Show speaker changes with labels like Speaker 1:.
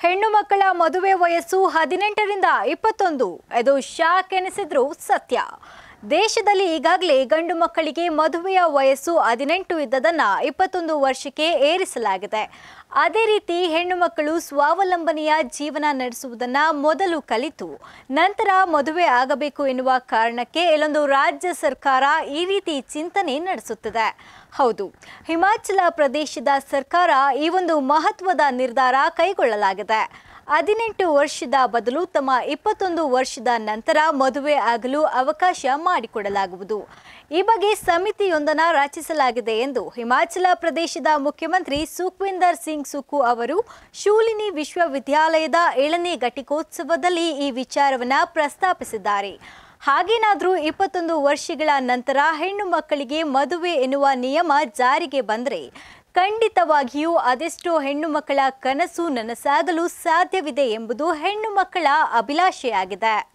Speaker 1: ಹೆಣ್ಣು ಮಕ್ಕಳ ಮದುವೆ ವಯಸ್ಸು ಹದಿನೆಂಟರಿಂದ ಇಪ್ಪತ್ತೊಂದು ಇದು ಶಾಕ್ ಎನಿಸಿದ್ರು ಸತ್ಯ ದೇಶದಲ್ಲಿ ಈಗಾಗಲೇ ಗಂಡು ಮಕ್ಕಳಿಗೆ ಮದುವೆಯ ವಯಸ್ಸು ಹದಿನೆಂಟು ಇದ್ದದನ್ನ ಇಪ್ಪತ್ತೊಂದು ವರ್ಷಕ್ಕೆ ಏರಿಸಲಾಗಿದೆ ಅದೇ ರೀತಿ ಹೆಣ್ಣು ಮಕ್ಕಳು ಸ್ವಾವಲಂಬನೆಯ ಜೀವನ ನಡೆಸುವುದನ್ನ ಮೊದಲು ಕಲಿತು ನಂತರ ಮದುವೆ ಆಗಬೇಕು ಎನ್ನುವ ಕಾರಣಕ್ಕೆ ಇಲ್ಲೊಂದು ರಾಜ್ಯ ಸರ್ಕಾರ ಈ ರೀತಿ ಚಿಂತನೆ ನಡೆಸುತ್ತಿದೆ ಹೌದು ಹಿಮಾಚಲ ಪ್ರದೇಶದ ಸರ್ಕಾರ ಈ ಒಂದು ಮಹತ್ವದ ನಿರ್ಧಾರ ಕೈಗೊಳ್ಳಲಾಗಿದೆ ಹದಿನೆಂಟು ವರ್ಷದ ಬದಲು ತಮ್ಮ ಇಪ್ಪತ್ತೊಂದು ವರ್ಷದ ನಂತರ ಮದುವೆ ಆಗಲು ಅವಕಾಶ ಮಾಡಿಕೊಡಲಾಗುವುದು ಈ ಬಗ್ಗೆ ಸಮಿತಿಯೊಂದನ್ನು ರಚಿಸಲಾಗಿದೆ ಎಂದು ಹಿಮಾಚಲ ಪ್ರದೇಶದ ಮುಖ್ಯಮಂತ್ರಿ ಸುಖ್ವಿಂದರ್ ಸಿಂಗ್ ಸುಕು ಅವರು ಶೂಲಿನಿ ವಿಶ್ವವಿದ್ಯಾಲಯದ ಏಳನೇ ಘಟಿಕೋತ್ಸವದಲ್ಲಿ ಈ ವಿಚಾರವನ್ನು ಪ್ರಸ್ತಾಪಿಸಿದ್ದಾರೆ ಹಾಗೇನಾದರೂ ಇಪ್ಪತ್ತೊಂದು ವರ್ಷಗಳ ನಂತರ ಹೆಣ್ಣು ಮಕ್ಕಳಿಗೆ ಮದುವೆ ಎನ್ನುವ ನಿಯಮ ಜಾರಿಗೆ ಬಂದರೆ ಖಂಡಿತವಾಗಿಯೂ ಅದೆಷ್ಟೋ ಹೆಣ್ಣು ಮಕ್ಕಳ ಕನಸು ನನಸಾಗಲು ಸಾಧ್ಯವಿದೆ ಎಂಬುದು ಹೆಣ್ಣು ಮಕ್ಕಳ ಅಭಿಲಾಷೆಯಾಗಿದೆ